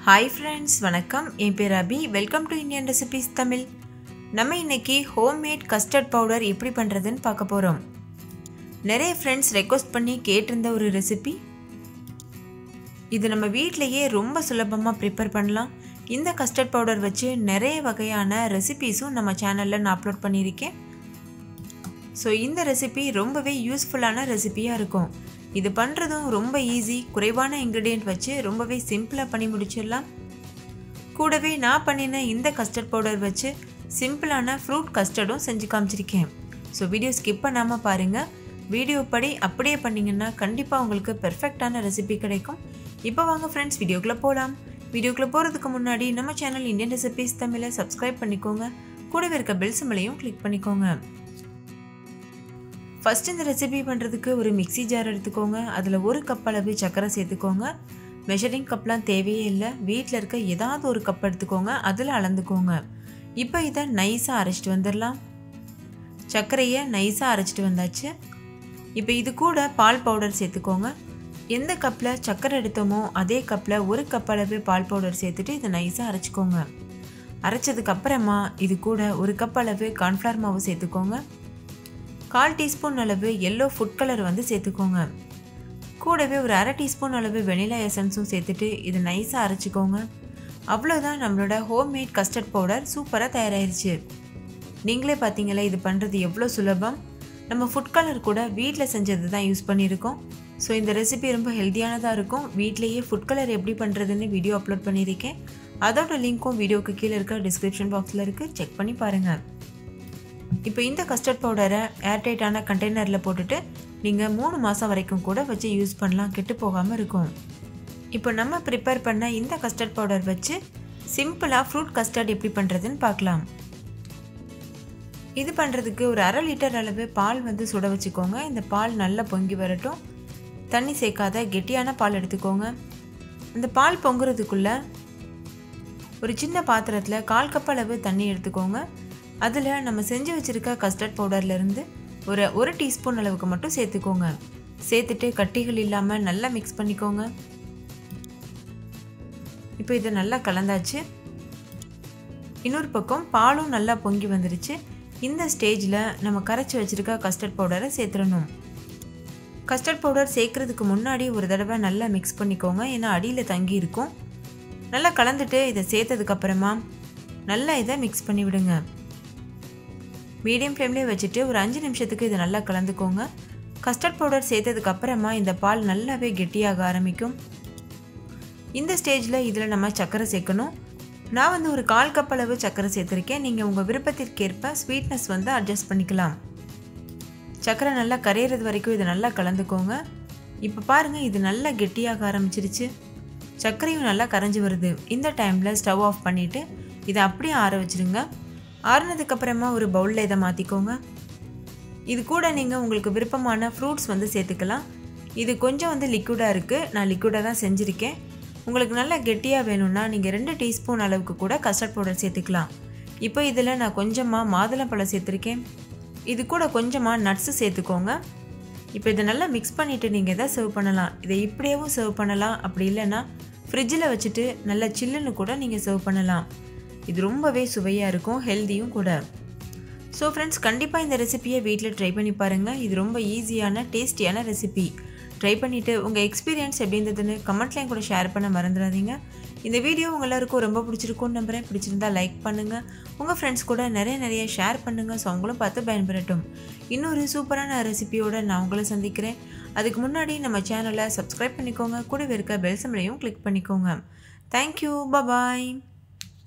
hi friends வணக்கம் என் பேர் Abhi welcome to Indian recipes Tamil நம்ம இன்னைக்கு ஹோம்மேட் கஸ்டர்ட் பவுடர் எப்படி பண்ணுறதுன்னு பார்க்க போகிறோம் நிறைய ஃப்ரெண்ட்ஸ் ரெக்வஸ்ட் பண்ணி கேட்டிருந்த ஒரு ரெசிபி இது நம்ம வீட்டிலையே ரொம்ப சுலபமாக ப்ரிப்பேர் பண்ணலாம் இந்த கஸ்டர்ட் பவுடர் வச்சு நிறைய வகையான ரெசிபீஸும் நம்ம சேனலில் நான் அப்லோட் பண்ணியிருக்கேன் ஸோ இந்த ரெசிபி ரொம்பவே யூஸ்ஃபுல்லான ரெசிபியாக இருக்கும் இது பண்ணுறதும் ரொம்ப ஈஸி குறைவான இன்க்ரீடியன்ட் வச்சு ரொம்பவே சிம்பிளாக பண்ணி முடிச்சிடலாம் கூடவே நான் பண்ணின இந்த கஸ்டர்ட் பவுடர் வச்சு சிம்பிளான ஃப்ரூட் கஸ்டர்டும் செஞ்சு காமிச்சிருக்கேன் ஸோ வீடியோ ஸ்கிப் பண்ணாமல் பாருங்கள் வீடியோ படி அப்படியே பண்ணிங்கன்னா கண்டிப்பாக உங்களுக்கு பெர்ஃபெக்டான ரெசிபி கிடைக்கும் இப்போ வாங்க ஃப்ரெண்ட்ஸ் வீடியோக்குள்ளே போகலாம் வீடியோக்குள்ளே போகிறதுக்கு முன்னாடி நம்ம சேனல் இந்தியன் ரெசிபிஸ் தமிழை சப்ஸ்கிரைப் பண்ணிக்கோங்க கூடவே இருக்க பெல் சிம்பிளையும் கிளிக் பண்ணிக்கோங்க ஃபஸ்ட் இந்த ரெசிபி பண்ணுறதுக்கு ஒரு மிக்சி ஜார் எடுத்துக்கோங்க அதில் ஒரு கப் அளவு சர்க்கரை சேர்த்துக்கோங்க மெஷரிங் கப்லாம் தேவையே இல்லை வீட்டில் இருக்க ஏதாவது ஒரு கப் எடுத்துக்கோங்க அதில் அளந்துக்கோங்க இப்போ இதை நைஸாக அரைச்சிட்டு வந்துடலாம் சர்க்கரையை நைஸாக அரைச்சிட்டு வந்தாச்சு இப்போ இது கூட பால் பவுடர் சேர்த்துக்கோங்க எந்த கப்பில் சர்க்கரை எடுத்தோமோ அதே கப்பில் ஒரு கப் அளவு பால் பவுடர் சேர்த்துட்டு இதை நைஸாக அரைச்சிக்கோங்க அரைச்சதுக்கு அப்புறமா இது கூட ஒரு கப் அளவு கார்ன்ஃப்ளவர் மாவு சேர்த்துக்கோங்க கால் டீஸ்பூன் அளவு எல்லோ ஃபுட் கலர் வந்து சேர்த்துக்கோங்க கூடவே ஒரு அரை டீஸ்பூன் அளவு வெனிலா எசன்ஸும் சேர்த்துட்டு இது நைஸாக அரைச்சிக்கோங்க அவ்வளோதான் நம்மளோட ஹோம்மேட் கஸ்டர்ட் பவுடர் சூப்பராக தயாராகிருச்சு நீங்களே பார்த்தீங்களா இது பண்ணுறது எவ்வளோ சுலபம் நம்ம ஃபுட் கலர் கூட வீட்டில் செஞ்சது தான் யூஸ் பண்ணியிருக்கோம் ஸோ இந்த ரெசிபி ரொம்ப ஹெல்த்தியானதாக இருக்கும் வீட்லேயே ஃபுட் கலர் எப்படி பண்ணுறதுன்னு வீடியோ அப்லோட் பண்ணியிருக்கேன் அதோட லிங்க்கும் வீடியோக்கு கீழே இருக்க டிஸ்கிரிப்ஷன் பாக்ஸில் இருக்குது செக் பண்ணி பாருங்கள் இப்போ இந்த கஸ்டர்ட் பவுடரை ஏர்டைட்டான கண்டெய்னரில் போட்டுட்டு நீங்கள் மூணு மாதம் வரைக்கும் கூட வச்சு யூஸ் பண்ணலாம் கெட்டு போகாமல் இருக்கும் இப்போ நம்ம ப்ரிப்பேர் பண்ண இந்த கஸ்டர்ட் பவுடர் வச்சு சிம்பிளாக ஃப்ரூட் கஸ்டர்ட் எப்படி பண்ணுறதுன்னு பார்க்கலாம் இது பண்ணுறதுக்கு ஒரு அரை லிட்டர் அளவு பால் வந்து சுட வச்சுக்கோங்க இந்த பால் நல்லா பொங்கி வரட்டும் தண்ணி சேர்க்காத கெட்டியான பால் எடுத்துக்கோங்க அந்த பால் பொங்குறதுக்குள்ளே ஒரு சின்ன பாத்திரத்தில் கால் கப் அளவு தண்ணி எடுத்துக்கோங்க அதில் நம்ம செஞ்சு வச்சுருக்க கஸ்டர்ட் பவுடர்லேருந்து ஒரு ஒரு டீஸ்பூன் அளவுக்கு மட்டும் சேர்த்துக்கோங்க சேர்த்துட்டு கட்டிகள் இல்லாமல் நல்லா மிக்ஸ் பண்ணிக்கோங்க இப்போ இதை நல்லா கலந்தாச்சு இன்னொரு பக்கம் பாலும் நல்லா பொங்கி வந்துருச்சு இந்த ஸ்டேஜில் நம்ம கரைச்சி வச்சுருக்க கஸ்டர்ட் பவுடரை சேர்த்துடணும் கஸ்டர்ட் பவுடர் சேர்க்குறதுக்கு முன்னாடி ஒரு தடவை நல்லா மிக்ஸ் பண்ணிக்கோங்க ஏன்னா அடியில் தங்கி இருக்கும் நல்லா கலந்துட்டு இதை சேர்த்ததுக்கப்புறமா நல்லா இதை மிக்ஸ் பண்ணி விடுங்க மீடியம் ஃப்ளேம்லேயே வச்சுட்டு ஒரு அஞ்சு நிமிஷத்துக்கு இதை நல்லா கலந்துக்கோங்க கஸ்டர்ட் பவுடர் சேர்த்ததுக்கு அப்புறமா இந்த பால் நல்லாவே கெட்டியாக ஆரம்பிக்கும் இந்த ஸ்டேஜில் இதில் நம்ம சர்க்கரை சேர்க்கணும் நான் வந்து ஒரு கால் கப் அளவு சர்க்கரை சேர்த்துருக்கேன் நீங்கள் உங்கள் விருப்பத்திற்கேற்ப ஸ்வீட்னஸ் வந்து அட்ஜஸ்ட் பண்ணிக்கலாம் சர்க்கரை நல்லா கரையிறது வரைக்கும் இதை நல்லா கலந்துக்கோங்க இப்போ பாருங்கள் இது நல்லா கெட்டியாக ஆரம்பிச்சிருச்சு சர்க்கரையும் நல்லா கரைஞ்சி வருது இந்த டைமில் ஸ்டவ் ஆஃப் பண்ணிவிட்டு இதை அப்படியே ஆற வச்சுருங்க ஆறுனதுக்கப்புறமா ஒரு பவுலில் இதை மாற்றிக்கோங்க இது கூட நீங்கள் உங்களுக்கு விருப்பமான ஃப்ரூட்ஸ் வந்து சேர்த்துக்கலாம் இது கொஞ்சம் வந்து லிக்விடாக இருக்குது நான் லிக்விடாக தான் செஞ்சுருக்கேன் உங்களுக்கு நல்லா கெட்டியாக வேணும்னா நீங்கள் ரெண்டு டீஸ்பூன் அளவுக்கு கூட கஸ்டர்ட் பவுடர் சேர்த்துக்கலாம் இப்போ இதில் நான் கொஞ்சமாக மாதுளம்பழம் சேர்த்துருக்கேன் இது கூட கொஞ்சமாக நட்ஸு சேர்த்துக்கோங்க இப்போ இதை நல்லா மிக்ஸ் பண்ணிவிட்டு நீங்கள் எதை சர்வ் பண்ணலாம் இதை இப்படியேவும் சர்வ் பண்ணலாம் அப்படி இல்லைன்னா ஃப்ரிட்ஜில் வச்சுட்டு நல்லா சில்லுன்னு கூட நீங்கள் சர்வ் பண்ணலாம் இது ரொம்பவே சுவையாக இருக்கும் ஹெல்த்தியும் கூட ஸோ ஃப்ரெண்ட்ஸ் கண்டிப்பாக இந்த ரெசிப்பியை வீட்டில் ட்ரை பண்ணி பாருங்கள் இது ரொம்ப ஈஸியான டேஸ்டியான ரெசிபி ட்ரை பண்ணிவிட்டு உங்கள் எக்ஸ்பீரியன்ஸ் எப்படி இருந்ததுன்னு கமெண்ட்லேயும் கூட ஷேர் பண்ண மறந்துடாதீங்க இந்த வீடியோ உங்கள் எல்லாருக்கும் ரொம்ப பிடிச்சிருக்கும்னு நம்புகிறேன் பிடிச்சிருந்தா லைக் பண்ணுங்கள் உங்கள் ஃப்ரெண்ட்ஸ் கூட நிறைய நிறைய ஷேர் பண்ணுங்கள் ஸோ அவங்களும் பார்த்து பயன்பெறட்டும் இன்னொரு சூப்பரான ரெசிபியோடு நான் உங்களை சந்திக்கிறேன் அதுக்கு முன்னாடி நம்ம சேனலை சப்ஸ்கிரைப் பண்ணிக்கோங்க கூடவே இருக்க பெல் சிம்லையும் கிளிக் பண்ணிக்கோங்க தேங்க்யூ பபாய்